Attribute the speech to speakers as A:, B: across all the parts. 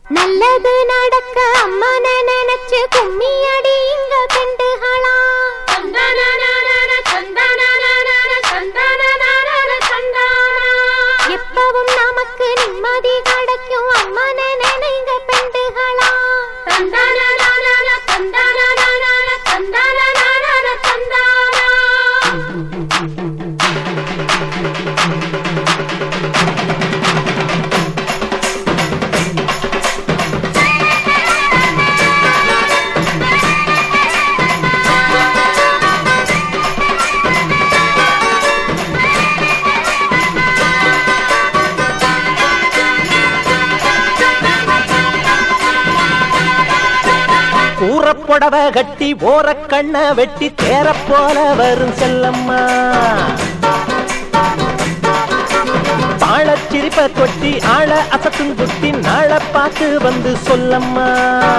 A: நல்லது நடக்க அம்மனை நினைச்சு கும்மி அடி இங்க பெண்டுகளா எப்பவும் நமக்கு நிம்மதி கிடைக்கும் அம்மனை நினைங்க பெண்டுகளா
B: கூறப்புடவ கட்டி ஓரக்கண்ண வெட்டி தேர போல வரும் செல்லம்மா தாழச் சிரிப்ப கொட்டி ஆள அசத்தும் குட்டி நாள பார்த்து வந்து சொல்லம்மா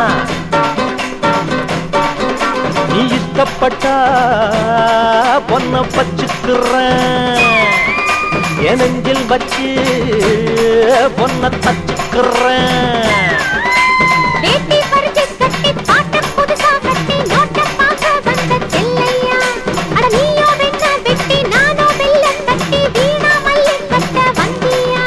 B: நீ இஷ்டப்பட்டா பொன்ன பச்சுக்கிறேன் என் நெஞ்சில் வச்சு பொன்ன தச்சுக்கிறேன்
A: வேட்டி பறிச்சு கட்டி பாட்ட புதுசா கட்டி நோட்ட பார்க்க வந்த செல்லையா அட நீயோ வெண்ண வெட்டி நானோ வெள்ளம் கட்டி வீணா மல்லி கட்ட வந்தியா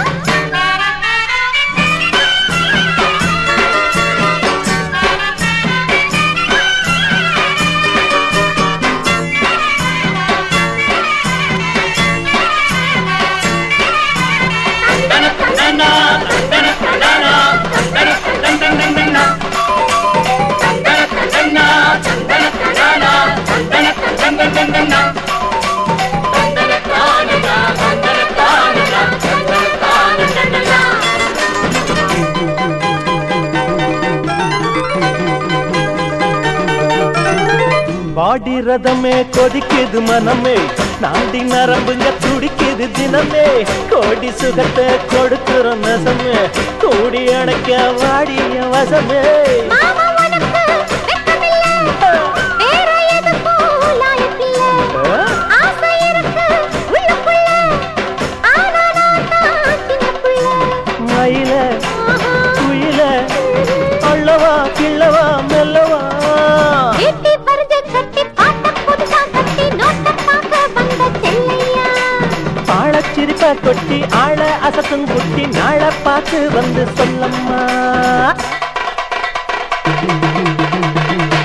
B: பாடி ரதமே கொதிக்குது மனமே நாடி நரம்புங்க துடிக்குது தினமே கோடி சுகத்தை கொடுக்கிற நசமே கூடி அணைக்க வாடிய வசமே
A: மாமா உனக்கு வெட்கமில்லை வேற எதுக்கும் லாயக்கில்லை ஆசை இருக்கு உள்ளுக்குள்ள ஆனா நான் தான் சின்ன புள்ள
B: மயில
A: ஆஹா.
B: குயில அள்ளவா கிள்ளவா மெல்லவா
A: வேட்டி பறிச்சு கட்டி பாட்ட புதுசா கட்டி நோட்ட பார்க்க வந்த செல்லையா
B: ஆழச் சிரிப்ப கொட்டி ஆழ அசத்தும் குட்டி நாள பார்த்து வந்து சொல்லம்மா